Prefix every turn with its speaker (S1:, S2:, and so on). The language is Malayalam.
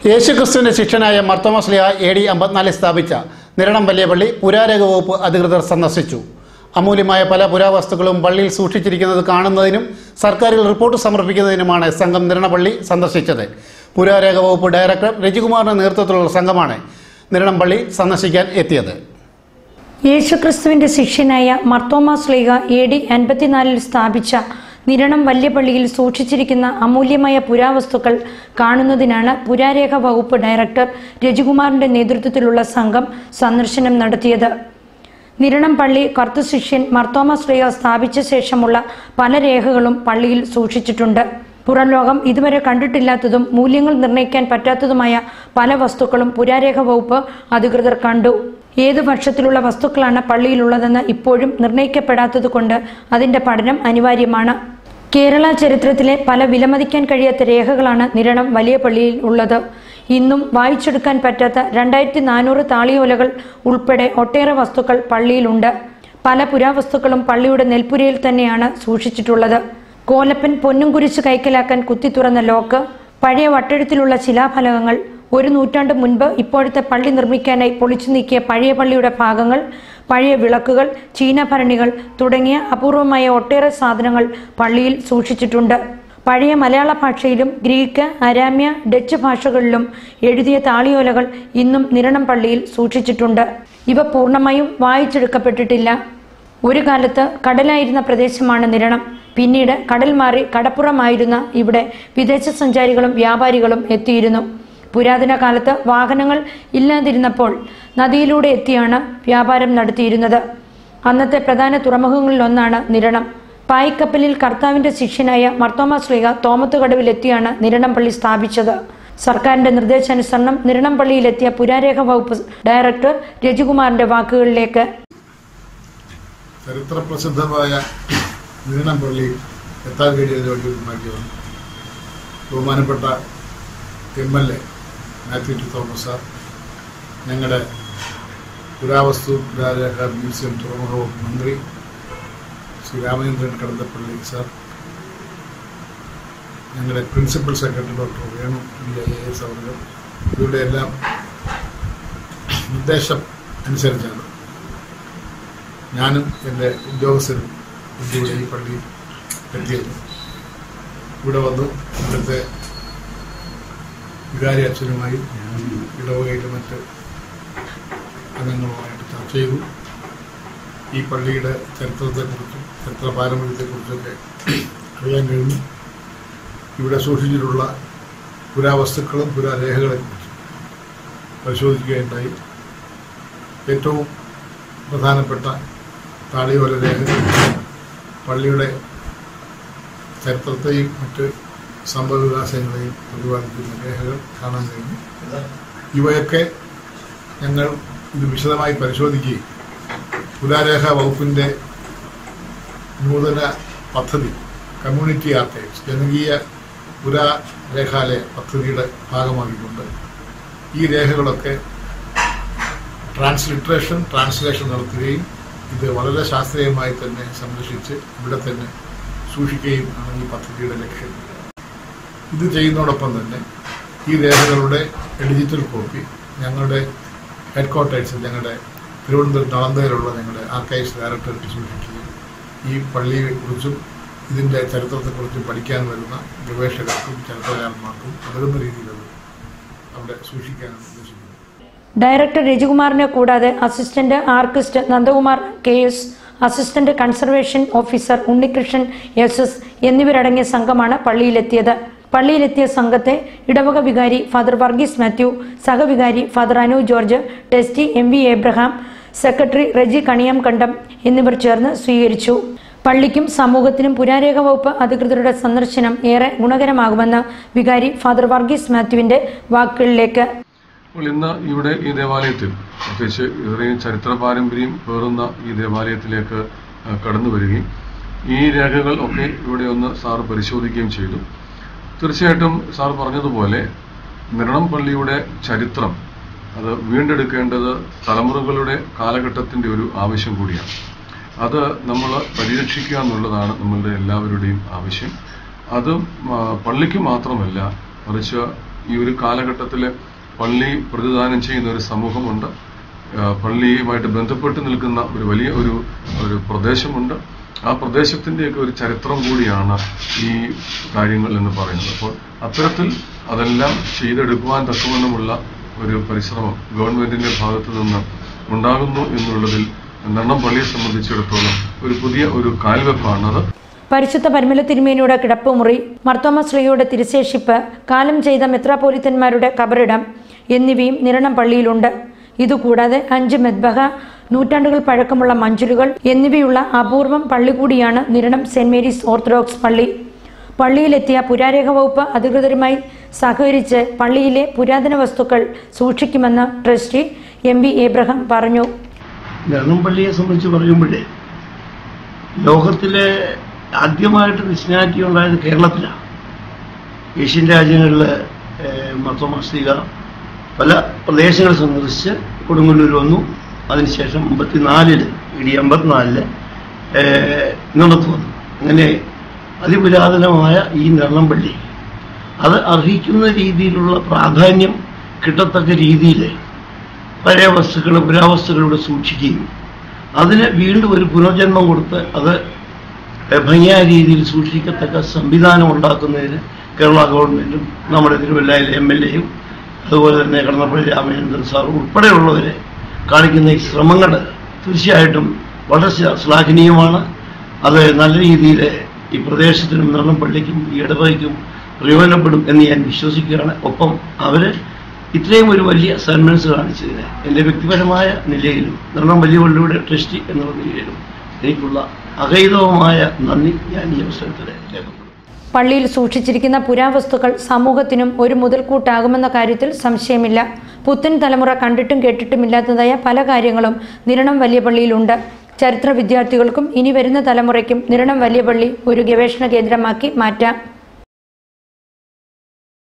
S1: യേശുക്രിസ്തുവിന്റെ ശിഷ്യനായ മർത്തോമസ്ലിയ എ ഡി അമ്പത്തിനാലിൽ സ്ഥാപിച്ച നിരണം വലിയ പള്ളി പുരാരേഖ വകുപ്പ് അധികൃതർ സന്ദർശിച്ചു അമൂല്യമായ പല പുരാവസ്തുക്കളും പള്ളിയിൽ സൂക്ഷിച്ചിരിക്കുന്നത് കാണുന്നതിനും സർക്കാരിൽ റിപ്പോർട്ട് സമർപ്പിക്കുന്നതിനുമാണ് സംഘം നിരണപള്ളി സന്ദർശിച്ചത് പുരാരേഖ വകുപ്പ് ഡയറക്ടർ രജികുമാറിന്റെ നേതൃത്വത്തിലുള്ള സംഘമാണ് നിരണം പള്ളി സന്ദർശിക്കാൻ എത്തിയത്
S2: യേശുക്രിസ്തുവിന്റെ ശിഷ്യനായ മർത്തോമാസ് ലീഗ എ ഡി അൻപത്തിനാലിൽ സ്ഥാപിച്ച നിരണം വല്യപള്ളിയിൽ സൂക്ഷിച്ചിരിക്കുന്ന അമൂല്യമായ പുരാവസ്തുക്കൾ കാണുന്നതിനാണ് പുരാരേഖ വകുപ്പ് ഡയറക്ടർ രജികുമാറിന്റെ നേതൃത്വത്തിലുള്ള സംഘം സന്ദർശനം നടത്തിയത് നിരണം പള്ളി കർത്തുശിഷ്യൻ മർത്തോമാസ് ലീഗ സ്ഥാപിച്ച ശേഷമുള്ള പല രേഖകളും പള്ളിയിൽ സൂക്ഷിച്ചിട്ടുണ്ട് പുറം ലോകം ഇതുവരെ കണ്ടിട്ടില്ലാത്തതും മൂല്യങ്ങൾ നിർണ്ണയിക്കാൻ പറ്റാത്തതുമായ പല വസ്തുക്കളും പുരാരേഖ വകുപ്പ് അധികൃതർ കണ്ടു ഏതു പക്ഷത്തിലുള്ള വസ്തുക്കളാണ് പള്ളിയിലുള്ളതെന്ന് ഇപ്പോഴും നിർണ്ണയിക്കപ്പെടാത്തതുകൊണ്ട് അതിന്റെ പഠനം അനിവാര്യമാണ് കേരള ചരിത്രത്തിലെ പല വിലമതിക്കാൻ കഴിയാത്ത രേഖകളാണ് നിരണം വലിയ പള്ളിയിൽ ഉള്ളത് ഇന്നും വായിച്ചെടുക്കാൻ പറ്റാത്ത രണ്ടായിരത്തി നാനൂറ് താളിയോലകൾ ഉൾപ്പെടെ ഒട്ടേറെ വസ്തുക്കൾ പള്ളിയിലുണ്ട് പല പുരാവസ്തുക്കളും പള്ളിയുടെ നെൽപ്പുരയിൽ തന്നെയാണ് സൂക്ഷിച്ചിട്ടുള്ളത് കോലപ്പൻ പൊന്നും കുരിശ് കൈക്കലാക്കാൻ കുത്തി തുറന്ന ലോക്ക് പഴയ വട്ടെഴുത്തിലുള്ള ശിലാഫലകങ്ങൾ ഒരു നൂറ്റാണ്ട് മുൻപ് ഇപ്പോഴത്തെ പള്ളി നിർമ്മിക്കാനായി പൊളിച്ചു നീക്കിയ പഴയ പള്ളിയുടെ ഭാഗങ്ങൾ പഴയ വിളക്കുകൾ ചീനഭരണികൾ തുടങ്ങിയ അപൂർവമായ ഒട്ടേറെ സാധനങ്ങൾ പള്ളിയിൽ സൂക്ഷിച്ചിട്ടുണ്ട് പഴയ മലയാള ഭാഷയിലും ഗ്രീക്ക് അരാമ്യ ഡച്ച് ഭാഷകളിലും എഴുതിയ താളിയോലകൾ ഇന്നും നിരണം പള്ളിയിൽ സൂക്ഷിച്ചിട്ടുണ്ട് ഇവ പൂർണ്ണമായും വായിച്ചെടുക്കപ്പെട്ടിട്ടില്ല ഒരു കാലത്ത് കടലായിരുന്ന പ്രദേശമാണ് നിരണം പിന്നീട് കടൽ മാറി കടപ്പുറമായിരുന്ന ഇവിടെ വിദേശ സഞ്ചാരികളും വ്യാപാരികളും എത്തിയിരുന്നു പുരാതന കാലത്ത് വാഹനങ്ങൾ ഇല്ലാതിരുന്നപ്പോൾ നദിയിലൂടെ എത്തിയാണ് വ്യാപാരം നടത്തിയിരുന്നത് അന്നത്തെ പ്രധാന തുറമുഖങ്ങളിലൊന്നാണ് നിരണം പായ്ക്കപ്പലിൽ കർത്താവിന്റെ ശിഷ്യനായ മർത്തോമ ശ്രീക തോമത്തുകടവിലെത്തിയാണ് നിരണം പള്ളി സ്ഥാപിച്ചത് സർക്കാരിന്റെ നിർദ്ദേശാനുസരണം നിരണം പള്ളിയിലെത്തിയ പുരാരേഖ വകുപ്പ് ഡയറക്ടർ രജികുമാറിന്റെ വാക്കുകളിലേക്ക്
S3: ചരിത്രപ്രസിദ്ധമായ നീണം പള്ളി എത്താൻ കഴിയുന്നതിന് വേണ്ടി ഉണ്ടാക്കിയതാണ് ബഹുമാനപ്പെട്ട M L A Mathew T Thomas sir ഞങ്ങളുടെ പുരാവസ്തു പുരാരേഖ മ്യൂസിയം തുറമുഖ വകുപ്പ് മന്ത്രി ശ്രീ രാമചന്ദ്രൻ കടന്തപ്പള്ളി സാർ ഞങ്ങളുടെ principal secretary doctor Venu B I A S അവർ ഇവരുടെ എല്ലാം നിർദ്ദേശം അനുസരിച്ചാണ് ഞാനും എൻ്റെ ഉദ്യോഗസ്ഥരും ഇവിടെ ഈ പള്ളിയിൽ എത്തിയത് ഇവിടെ വന്ന് ഇവിടുത്തെ വികാരി അച്ഛനുമായി ഇടവകയിലെ മറ്റ് അംഗങ്ങളുമായിട്ട് ചർച്ച ചെയ്തു ഈ പള്ളിയുടെ ചരിത്രത്തെക്കുറിച്ചും ചരിത്ര പാരമ്പര്യത്തെക്കുറിച്ചൊക്കെ അറിയാൻ കഴിഞ്ഞു ഇവിടെ സൂക്ഷിച്ചിട്ടുള്ള പുരാവസ്തുക്കളും പുരാരേഖകളെക്കുറിച്ചും പരിശോധിക്കുകയുണ്ടായി ഏറ്റവും പ്രധാനപ്പെട്ട താളിയോല രേഖകൾ പള്ളിയുടെ ചരിത്രത്തെയും മറ്റ് സംഭവവികാസങ്ങളെയും പ്രതിപാദിക്കുന്ന രേഖകൾ കാണാൻ കഴിഞ്ഞു ഇവയൊക്കെ ഞങ്ങൾ ഇത് വിശദമായി പരിശോധിക്കുകയും പുരാരേഖ വകുപ്പിൻ്റെ നൂതന പദ്ധതി കമ്മ്യൂണിറ്റി ആർക്കൈവ്സ് ജനകീയ പുരാരേഖാലയ പദ്ധതിയുടെ ഭാഗമാക്കിക്കൊണ്ട് ഈ രേഖകളൊക്കെ ട്രാൻസ്ലിട്രേഷൻ ട്രാൻസ്ലേഷൻ നടത്തുകയും ഇത് വളരെ ശാസ്ത്രീയമായി തന്നെ സംരക്ഷിച്ച് ഇവിടെ തന്നെ സൂക്ഷിക്കുകയും ആണ് ഈ പദ്ധതിയുടെ ലക്ഷ്യം ഇത് ചെയ്യുന്നതോടൊപ്പം തന്നെ ഈ രേഖകളുടെ ഡിജിറ്റൽ കോപ്പി ഞങ്ങളുടെ ഹെഡ് ക്വാർട്ടേഴ്സിൽ ഞങ്ങളുടെ തിരുവനന്തപുരം നളന്തയിലുള്ള ഞങ്ങളുടെ ആർക്കൈവ്സ് ഡയറക്ടർക്ക് സൂക്ഷിക്കുകയും ഈ പള്ളിയെക്കുറിച്ചും ഇതിൻ്റെ ചരിത്രത്തെക്കുറിച്ചും പഠിക്കാൻ വരുന്ന ഗവേഷകർക്കും ചരിത്രകാരന്മാർക്കും ഉതകുന്ന രീതിയിലത് അവിടെ സൂക്ഷിക്കാനാണ് ഉദ്ദേശിക്കുന്നത്
S2: ഡയറക്ടർ രജികുമാറിനെ കൂടാതെ assistant archivist Nandakumar K S assistant conservation officer Unnikrishnan S S എന്നിവരടങ്ങിയ സംഘമാണ് പള്ളിയിലെത്തിയത് പള്ളിയിലെത്തിയ സംഘത്തെ ഇടവക വികാരി ഫാദർ വർഗീസ് മാത്യു സഹവികാരി father Anu George trustee M V Abraham secretary Reji Kaniyamkandam എന്നിവർ ചേർന്ന് സ്വീകരിച്ചു പള്ളിക്കും സമൂഹത്തിനും പുരാരേഖ വകുപ്പ് അധികൃതരുടെ സന്ദർശനം ഏറെ ഗുണകരമാകുമെന്ന് വികാരി ഫാദർ വർഗീസ് മാത്യുവിന്റെ വാക്കുകളിലേക്ക്
S4: അപ്പോൾ ഇന്ന് ഇവിടെ ഈ ദേവാലയത്തിൽ പ്രത്യേകിച്ച് ഇത്രയും ചരിത്ര പാരമ്പര്യം പേറുന്ന ഈ ദേവാലയത്തിലേക്ക് ആ, കടന്നു വരികയും ഈ രേഖകൾ ഒക്കെ ഇവിടെ ഒന്ന് സാർ പരിശോധിക്കുകയും ചെയ്തു തീർച്ചയായിട്ടും സാർ പറഞ്ഞതുപോലെ നിരണം പള്ളിയുടെ ചരിത്രം അത് വീണ്ടെടുക്കേണ്ടത് തലമുറകളുടെ കാലഘട്ടത്തിൻ്റെ ഒരു ആവശ്യം കൂടിയാണ് അത് നമ്മൾ പരിരക്ഷിക്കുക എന്നുള്ളതാണ് നമ്മളുടെ എല്ലാവരുടെയും ആവശ്യം അത് ആ, പള്ളിക്ക് മാത്രമല്ല മറിച്ച് ഈ ഒരു കാലഘട്ടത്തിൽ പള്ളി പ്രതിദാനം ചെയ്യുന്ന ഒരു സമൂഹമുണ്ട് ആ, പള്ളിയുമായിട്ട് ബന്ധപ്പെട്ട് നിൽക്കുന്ന ഒരു വലിയ ഒരു ഒരു പ്രദേശമുണ്ട് ആ പ്രദേശത്തിൻ്റെയൊക്കെ ഒരു ചരിത്രം കൂടിയാണ് ഈ കാര്യങ്ങൾ എന്ന് പറയുന്നത് അപ്പോൾ അത്തരത്തിൽ അതെല്ലാം ചെയ്തെടുക്കുവാൻ തക്കവണ്ണമുള്ള ഒരു പരിശ്രമം ഗവൺമെന്റിന്റെ ഭാഗത്തു നിന്ന് ഉണ്ടാകുന്നു എന്നുള്ളതിൽ നെണ്ണം പള്ളിയെ സംബന്ധിച്ചിടത്തോളം ഒരു പുതിയ ഒരു കാൽവെപ്പാണത്
S2: പരിശുദ്ധ പരിമല തിരുമേനിയുടെ കിടപ്പുമുറി മർത്തോമ ശ്രീയുടെ തിരുശേഷിപ്പ് കാലം ചെയ്ത മെത്രാപോലിത്തന്മാരുടെ കബറിടം എന്നിവയും നിരണം പള്ളിയിലുണ്ട് ഇതുകൂടാതെ അഞ്ച് മെദ്ബഹ നൂറ്റാണ്ടുകൾ പഴക്കമുള്ള മഞ്ചുലുകൾ എന്നിവയുള്ള അപൂർവം പള്ളി കൂടിയാണ് നിരണം സെന്റ് മേരീസ് ഓർത്തഡോക്സ് പള്ളി പള്ളിയിലെത്തിയ പുരാരേഖ വകുപ്പ് അധികൃതരുമായി സഹകരിച്ച് പള്ളിയിലെ പുരാതന വസ്തുക്കൾ സൂക്ഷിക്കുമെന്ന് ട്രസ്റ്റി എം വി ഏബ്രഹാം പറഞ്ഞു
S5: നെടുമ്പള്ളിയെ സംബന്ധിച്ച് പറയുമ്പോഴേ ലോകത്തിലെ ആദ്യമായിട്ട് ക്രിസ്ത്യാനിറ്റി ഉണ്ടായത് കേരളത്തിലാണ് ഏഷ്യൻ രാജ്യങ്ങളിൽ മത്തമാസ്തിക പല പ്രദേശങ്ങൾ സന്ദർശിച്ച് കൊടുങ്ങല്ലൂർ വന്നു അതിനുശേഷം അമ്പത്തിനാലില് ഇടി അമ്പത്തിനാലില് നിന്നത്ത് വന്നു അങ്ങനെ അതിപുരാതനമായ ഈ നെള്ളംപള്ളി അത് അർഹിക്കുന്ന രീതിയിലുള്ള പ്രാധാന്യം കിട്ടത്തക്ക രീതിയിൽ പഴയ വസ്തുക്കൾ പുരാവസ്തുക്കൾ ഇവിടെ സൂക്ഷിക്കുകയും അതിന് വീണ്ടും ഒരു പുനർജന്മം കൊടുത്ത് അത് ഭംഗിയായ രീതിയിൽ സൂക്ഷിക്കത്തക്ക സംവിധാനം ഉണ്ടാക്കുന്നതിന് കേരള ഗവൺമെൻറ്റും നമ്മുടെ തിരുവല്ലയിലെ എം എൽ എയും അതുപോലെ തന്നെ കടന്നപ്പള്ളി രാമചന്ദ്രൻ സാർ ഉൾപ്പെടെയുള്ളവരെ കാണിക്കുന്ന ഈ ശ്രമങ്ങൾ തീർച്ചയായിട്ടും വളരെ ശ്ലാ- ശ്ലാഘനീയമാണ് അത് നല്ല രീതിയിൽ ഈ പ്രദേശത്തിനും നെള്ളംപള്ളിക്കും ഈ ഇടവകയ്ക്കും പ്രയോജനപ്പെടും എന്ന് ഞാൻ വിശ്വസിക്കുകയാണ് ഒപ്പം അവർ ഇത്രയും ഒരു വലിയ സന്മനസ് കാണിച്ചതിന് എൻ്റെ വ്യക്തിപരമായ നിലയിലും നെള്ളം വലിയ പള്ളിയുടെ ട്രസ്റ്റി എന്നുള്ള നിലയിലും എനിക്കുള്ള അകൈതവമായ നന്ദി ഞാൻ ഈ അവസരത്തിൽ രേഖപ്പെടുത്തുന്നു
S2: പള്ളിയിൽ സൂക്ഷിച്ചിരിക്കുന്ന പുരാവസ്തുക്കൾ സമൂഹത്തിനും ഒരു മുതൽക്കൂട്ടാകുമെന്ന കാര്യത്തിൽ സംശയമില്ല പുത്തൻ തലമുറ കണ്ടിട്ടും കേട്ടിട്ടുമില്ലാത്തതായ പല കാര്യങ്ങളും നിരണം വലിയ പള്ളിയിലുണ്ട് ചരിത്ര വിദ്യാർത്ഥികൾക്കും ഇനി വരുന്ന തലമുറയ്ക്കും നിരണം വലിയ പള്ളി ഒരു ഗവേഷണ കേന്ദ്രമാക്കി മാറ്റാം